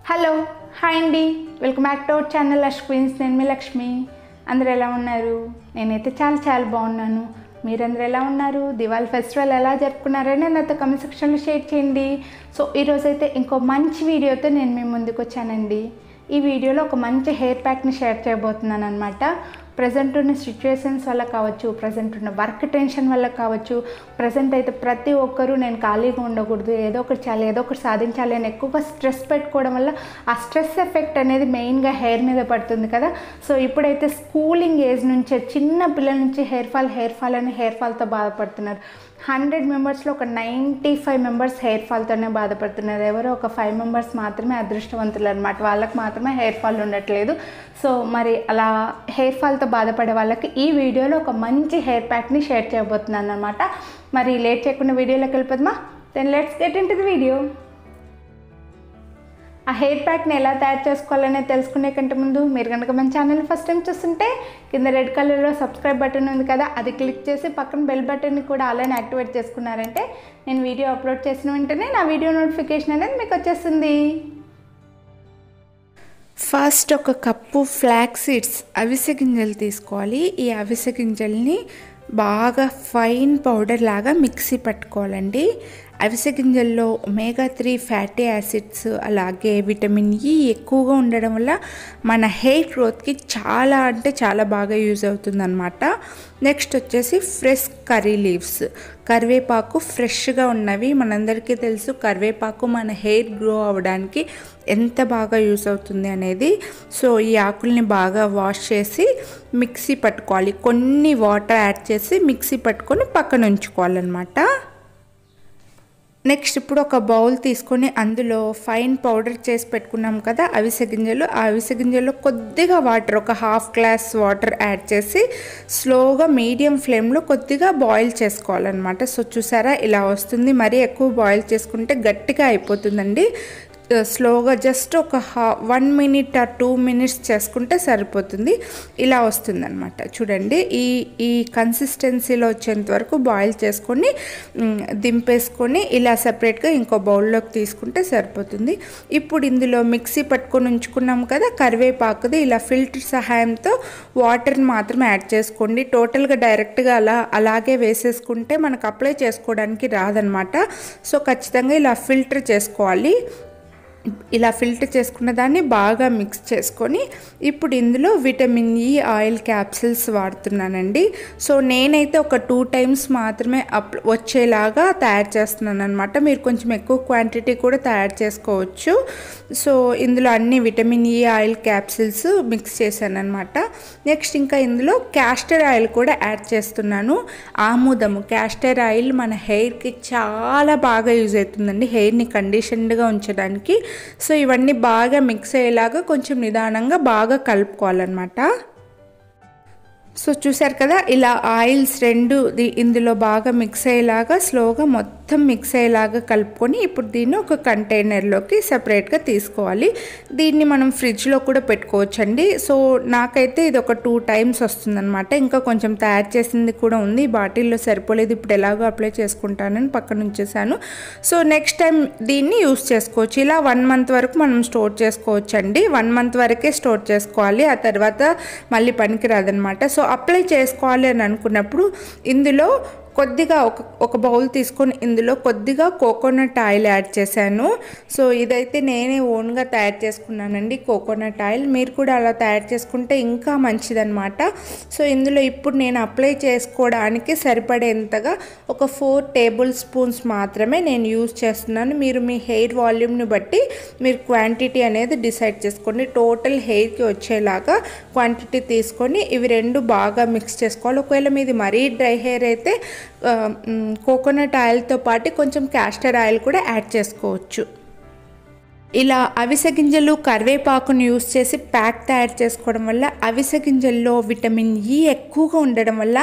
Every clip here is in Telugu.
హలో హాయ్ అండి welcome back to our channel లక్ష్మీన్స్ నేను మీ లక్ష్మి అందరు ఎలా ఉన్నారు నేనైతే చాలా చాలా బాగున్నాను మీరందరూ ఎలా ఉన్నారు దివాళీ ఫెస్టివల్ ఎలా జరుపుకున్నారని నాతో కమెంట్ సెక్షన్లో షేర్ చేయండి సో ఈరోజైతే ఇంకో మంచి వీడియోతో నేను మీ ముందుకు వచ్చానండి ఈ వీడియోలో ఒక మంచి హెయిర్ ప్యాక్ని షేర్ చేయబోతున్నాను అనమాట ప్రజెంట్ ఉన్న సిచ్యువేషన్స్ వల్ల కావచ్చు ప్రజెంట్ ఉన్న వర్క్ టెన్షన్ వల్ల కావచ్చు ప్రజెంట్ అయితే ప్రతి ఒక్కరూ నేను ఖాళీగా ఉండకూడదు ఏదో ఒకటి చేయాలి ఏదో ఒకటి సాధించాలి అని ఎక్కువగా స్ట్రెస్ పెట్టుకోవడం వల్ల ఆ స్ట్రెస్ ఎఫెక్ట్ అనేది మెయిన్గా హెయిర్ మీద పడుతుంది కదా సో ఇప్పుడైతే స్కూలింగ్ ఏజ్ నుంచే చిన్న పిల్లల నుంచి హెయిర్ ఫాల్ హెయిర్ ఫాల్ అని హెయిర్ ఫాల్తో బాధపడుతున్నారు హండ్రెడ్ మెంబర్స్లో ఒక నైంటీ ఫైవ్ మెంబర్స్ హెయిర్ ఫాల్తోనే బాధపడుతున్నారు ఎవరో ఒక ఫైవ్ మెంబర్స్ మాత్రమే అదృష్టవంతులు అనమాట వాళ్ళకి మాత్రమే హెయిర్ ఫాల్ ఉండట్లేదు సో మరి అలా హెయిర్ ఫాల్తో బాధపడే వాళ్ళకి ఈ వీడియోలో ఒక మంచి హెయిర్ ప్యాక్ని షేర్ చేయబోతున్నాను అనమాట మరి లేట్ చేయకుండా వీడియోలోకి వెళ్ళిపోదామా then let's get into the video ఆ హెయిర్ ప్యాక్ని ఎలా తయారు చేసుకోవాలనేది తెలుసుకునే కంటే ముందు మీరు కనుక మన ఛానల్ ఫస్ట్ టైం చూస్తుంటే కింద రెడ్ కలర్లో సబ్స్క్రైబ్ బటన్ ఉంది కదా అది క్లిక్ చేసి పక్కన బెల్ బటన్ని కూడా అలానే యాక్టివేట్ చేసుకున్నారంటే నేను వీడియో అప్లోడ్ చేసిన వెంటనే నా వీడియో నోటిఫికేషన్ అనేది మీకు వచ్చేస్తుంది ఫస్ట్ ఒక కప్పు ఫ్లాక్ సీడ్స్ అవిసె గింజలు తీసుకోవాలి ఈ అవిసె గింజల్ని బాగా ఫైన్ పౌడర్ లాగా మిక్సీ పట్టుకోవాలండి అవిసె గింజల్లో ఒమేగా త్రీ ఫ్యాటీ యాసిడ్స్ అలాగే విటమిన్ ఈ ఎక్కువగా ఉండడం వల్ల మన హెయిర్ గ్రోత్కి చాలా అంటే చాలా బాగా యూజ్ అవుతుందన్నమాట నెక్స్ట్ వచ్చేసి ఫ్రెష్ కర్రీ లీవ్స్ కరివేపాకు ఫ్రెష్గా ఉన్నవి మనందరికీ తెలుసు కరివేపాకు మన హెయిర్ గ్రో అవ్వడానికి ఎంత బాగా యూస్ అవుతుంది అనేది సో ఈ ఆకుల్ని బాగా వాష్ చేసి మిక్సీ పట్టుకోవాలి కొన్ని వాటర్ యాడ్ చేసి మిక్సీ పట్టుకొని పక్కన ఉంచుకోవాలన్నమాట నెక్స్ట్ ఇప్పుడు ఒక బౌల్ తీసుకొని అందులో ఫైన్ పౌడర్ చేసి పెట్టుకున్నాం కదా అవిసె గింజలు ఆ అవిసె గింజల్లో కొద్దిగా వాటర్ ఒక హాఫ్ గ్లాస్ వాటర్ యాడ్ చేసి స్లోగా మీడియం ఫ్లేమ్లో కొద్దిగా బాయిల్ చేసుకోవాలన్నమాట సో చూసారా ఇలా వస్తుంది మరీ ఎక్కువ బాయిల్ చేసుకుంటే గట్టిగా అయిపోతుందండి స్లోగా జస్ట్ ఒక హా one minute or two minutes చేసుకుంటే సరిపోతుంది ఇలా వస్తుందన్నమాట చూడండి ఈ ఈ కన్సిస్టెన్సీలో వచ్చేంత వరకు బాయిల్ చేసుకొని దింపేసుకొని ఇలా సపరేట్గా ఇంకో బౌల్లోకి తీసుకుంటే సరిపోతుంది ఇప్పుడు ఇందులో మిక్సీ పట్టుకొని ఉంచుకున్నాం కదా కరివేపాకుది ఇలా ఫిల్టర్ సహాయంతో వాటర్ని మాత్రమే యాడ్ చేసుకోండి టోటల్గా డైరెక్ట్గా అలా అలాగే వేసేసుకుంటే మనకు అప్లై చేసుకోవడానికి రాదనమాట సో ఖచ్చితంగా ఇలా ఫిల్టర్ చేసుకోవాలి ఇలా ఫిల్టర్ చేసుకున్న దాన్ని బాగా మిక్స్ చేసుకొని ఇప్పుడు ఇందులో vitamin E oil capsules వాడుతున్నానండి so నేనైతే ఒక టూ టైమ్స్ మాత్రమే అప్ వచ్చేలాగా తయారు చేస్తున్నాను అనమాట మీరు కొంచెం ఎక్కువ క్వాంటిటీ కూడా తయారు చేసుకోవచ్చు సో ఇందులో అన్ని vitamin E oil capsules mix చేశాను అనమాట నెక్స్ట్ ఇంకా ఇందులో క్యాస్టర్ ఆయిల్ కూడా యాడ్ చేస్తున్నాను ఆముదము క్యాస్టర్ ఆయిల్ మన హెయిర్కి చాలా బాగా యూజ్ అవుతుందండి హెయిర్ని కండిషన్డ్గా ఉంచడానికి సో ఇవన్నీ బాగా మిక్స్ అయ్యేలాగా కొంచెం నిదానంగా బాగా కలుపుకోవాలన్నమాట సో చూసారు కదా ఇలా ఆయిల్స్ రెండు ఇందులో బాగా మిక్స్ అయ్యేలాగా స్లోగా మొత్తం మిక్స్ అయ్యేలాగా కలుపుకొని ఇప్పుడు దీన్ని ఒక కంటైనర్లోకి సపరేట్గా తీసుకోవాలి దీన్ని మనం ఫ్రిడ్జ్లో కూడా పెట్టుకోవచ్చండి సో నాకైతే ఇది ఒక టూ టైమ్స్ వస్తుందన్నమాట ఇంకా కొంచెం తయారు చేసింది కూడా ఉంది బాటిల్లో సరిపోలేదు ఇప్పుడు ఎలాగో అప్లై చేసుకుంటానని పక్కన ఉంచేసాను సో నెక్స్ట్ టైం దీన్ని యూస్ చేసుకోవచ్చు ఇలా వన్ మంత్ వరకు మనం స్టోర్ చేసుకోవచ్చండి వన్ మంత్ వరకే స్టోర్ చేసుకోవాలి ఆ తర్వాత మళ్ళీ పనికిరాదనమాట సో అప్లై చేసుకోవాలి అని అనుకున్నప్పుడు ఇందులో కొద్దిగా ఒక ఒక బౌల్ తీసుకొని ఇందులో కొద్దిగా కోకోనట్ ఆయిల్ యాడ్ చేశాను సో ఇదైతే నేనే ఓన్గా తయారు చేసుకున్నానండి కోకోనట్ ఆయిల్ మీరు కూడా అలా తయారు చేసుకుంటే ఇంకా మంచిదన్నమాట సో ఇందులో ఇప్పుడు నేను అప్లై చేసుకోవడానికి సరిపడేంతగా ఒక ఫోర్ టేబుల్ స్పూన్స్ మాత్రమే నేను యూజ్ చేస్తున్నాను మీరు మీ హెయిర్ వాల్యూమ్ని బట్టి మీరు క్వాంటిటీ అనేది డిసైడ్ చేసుకోండి టోటల్ హెయిర్కి వచ్చేలాగా క్వాంటిటీ తీసుకొని ఇవి రెండు బాగా మిక్స్ చేసుకోవాలి ఒకవేళ మీది మరీ డ్రై హెయిర్ అయితే కోకోనట్ ఆయిల్తో పాటు కొంచెం క్యాస్టర్ ఆయిల్ కూడా యాడ్ చేసుకోవచ్చు ఇలా అవిసె గింజలు కరివేపాకును యూస్ చేసి ప్యాక్ తయారు చేసుకోవడం వల్ల అవిసె గింజల్లో విటమిన్ ఈ ఎక్కువగా ఉండడం వల్ల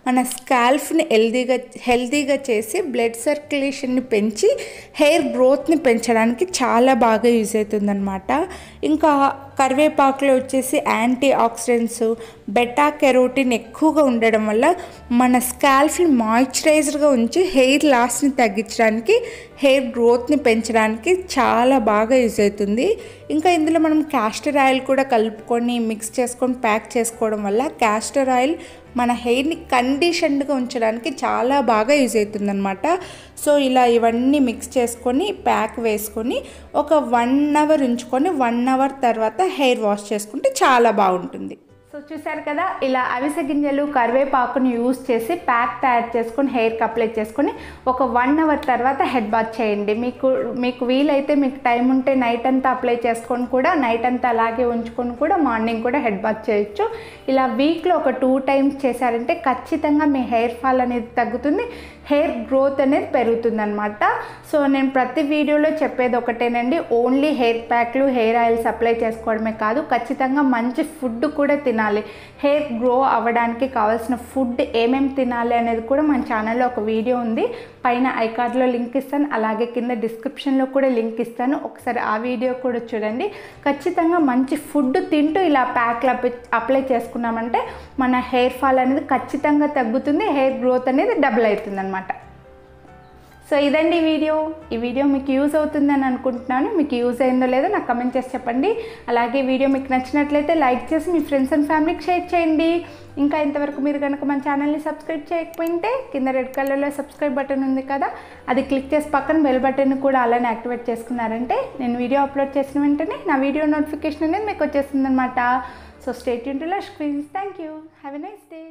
మన స్కాల్ఫ్ని హెల్దీగా హెల్దీగా చేసి బ్లడ్ సర్క్యులేషన్ని పెంచి హెయిర్ గ్రోత్ని పెంచడానికి చాలా బాగా యూజ్ అవుతుందన్నమాట ఇంకా కరివేపాకులో వచ్చేసి యాంటీ ఆక్సిడెంట్స్ బెటా కెరోటిన్ ఎక్కువగా ఉండడం వల్ల మన స్కాల్ఫ్ని మాయిశ్చరైజర్గా ఉంచి హెయిర్ లాస్ని తగ్గించడానికి హెయిర్ గ్రోత్ని పెంచడానికి చాలా బాగా యూజ్ అవుతుంది ఇంకా ఇందులో మనం క్యాస్టర్ ఆయిల్ కూడా కలుపుకొని మిక్స్ చేసుకొని ప్యాక్ చేసుకోవడం వల్ల క్యాస్టర్ ఆయిల్ మన హెయిర్ని కండిషన్డ్గా ఉంచడానికి చాలా బాగా యూజ్ అవుతుందన్నమాట సో ఇలా ఇవన్నీ మిక్స్ చేసుకొని ప్యాక్ వేసుకొని ఒక వన్ అవర్ ఉంచుకొని వన్ అవర్ తర్వాత హెయిర్ వాష్ చేసుకుంటే చాలా బాగుంటుంది సో చూసారు కదా ఇలా అవిసె గింజలు కరివేపాకుని యూస్ చేసి ప్యాక్ తయారు చేసుకొని హెయిర్కి అప్లై చేసుకొని ఒక వన్ అవర్ తర్వాత హెడ్ బాత్ చేయండి మీకు మీకు వీలైతే మీకు టైం ఉంటే నైట్ అంతా అప్లై చేసుకొని కూడా నైట్ అంతా అలాగే ఉంచుకొని కూడా మార్నింగ్ కూడా హెడ్ బాత్ చేయొచ్చు ఇలా వీక్లో ఒక టూ టైమ్స్ చేశారంటే ఖచ్చితంగా మీ హెయిర్ ఫాల్ అనేది తగ్గుతుంది హెయిర్ గ్రోత్ అనేది పెరుగుతుంది అనమాట సో నేను ప్రతి వీడియోలో చెప్పేది ఒకటేనండి ఓన్లీ హెయిర్ ప్యాక్లు హెయిర్ ఆయిల్స్ అప్లై చేసుకోవడమే కాదు ఖచ్చితంగా మంచి ఫుడ్ కూడా తినాలి హెయిర్ గ్రో అవ్వడానికి కావాల్సిన ఫుడ్ ఏమేమి తినాలి అనేది కూడా మన ఛానల్లో ఒక వీడియో ఉంది పైన ఐకార్డ్లో లింక్ ఇస్తాను అలాగే కింద డిస్క్రిప్షన్లో కూడా లింక్ ఇస్తాను ఒకసారి ఆ వీడియో కూడా చూడండి ఖచ్చితంగా మంచి ఫుడ్ తింటూ ఇలా ప్యాక్లు అప్లై చేసుకున్నామంటే మన హెయిర్ ఫాల్ అనేది ఖచ్చితంగా తగ్గుతుంది హెయిర్ గ్రోత్ అనేది డబుల్ అవుతుంది అనమాట సో ఇదండి ఈ వీడియో ఈ వీడియో మీకు యూజ్ అవుతుందని అనుకుంటున్నాను మీకు యూజ్ అయిందో లేదో నాకు కమెంట్ చేసి చెప్పండి అలాగే వీడియో మీకు నచ్చినట్లయితే లైక్ చేసి మీ ఫ్రెండ్స్ అండ్ ఫ్యామిలీకి షేర్ చేయండి ఇంకా ఇంతవరకు మీరు కనుక మన ఛానల్ని సబ్స్క్రైబ్ చేయకపోయింటే కింద రెడ్ కలర్లో సబ్స్క్రైబ్ బటన్ ఉంది కదా అది క్లిక్ చేసి పక్కన బెల్ బటన్ కూడా అలానే యాక్టివేట్ చేసుకున్నారంటే నేను వీడియో అప్లోడ్ చేసిన వెంటనే నా వీడియో నోటిఫికేషన్ అనేది మీకు వచ్చేస్తుంది అనమాట సో స్టేట్ యూన్ to Lush Queens thank you have a nice day